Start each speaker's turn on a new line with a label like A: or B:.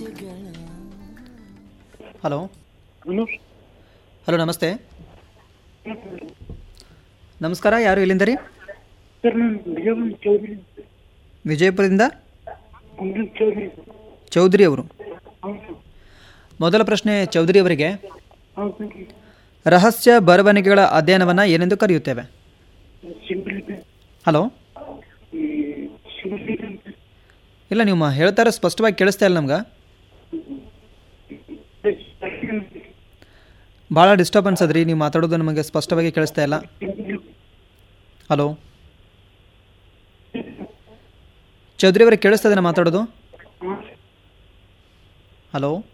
A: hello
B: hello
A: hello ನಮಸ್ತೆ ನಮಸ್ಕಾರ ಯಾರು ಇಲ್ಲಿಂದ ರೀ
B: ಸರ್ ನಾನು ವಿಜಯಪುರ ಚೌಧರಿ
A: ವಿಜಯಪುರದಿಂದ
B: ಅಮೃತ್ ಚೌಧರಿ
A: ಚೌಧರಿ ಅವರು
B: ಹೌದು ಸರ್
A: ಮೊದಲ ಪ್ರಶ್ನೆ ಚೌಧರಿ ಅವರಿಗೆ
B: ಹೌದು
A: ರಹಸ್ಯ ಬರವಣಿಗೆಗಳ ಅಧ್ಯಯನವನ್ನು ಏನೆಂದು ಕರೆಯುತ್ತೇವೆ
B: ಸಿಂಪಲ್
A: ಹಲೋ
B: ಸಿಂಪಲ್
A: ಇಲ್ಲ ನೀವು ಮ- ಹೇಳ್ತಾ ಇರೋ ಸ್ಪಷ್ಟವಾಗಿ ಕೇಳಿಸ್ತಾ ಇಲ್ಲ ನಮ್ಗೆ ಭಾಳ ಡಿಸ್ಟರ್ಬೆನ್ಸ್ ಅದ್ರಿ ನೀವು ಮಾತಾಡೋದು ನಮಗೆ ಸ್ಪಷ್ಟವಾಗಿ ಕೇಳಿಸ್ತಾ ಇಲ್ಲ ಹಲೋ ಚೌಧರಿ ಅವರಿಗೆ ಕೇಳಿಸ್ತದೆ ನಾ ಮಾತಾಡೋದು ಹಲೋ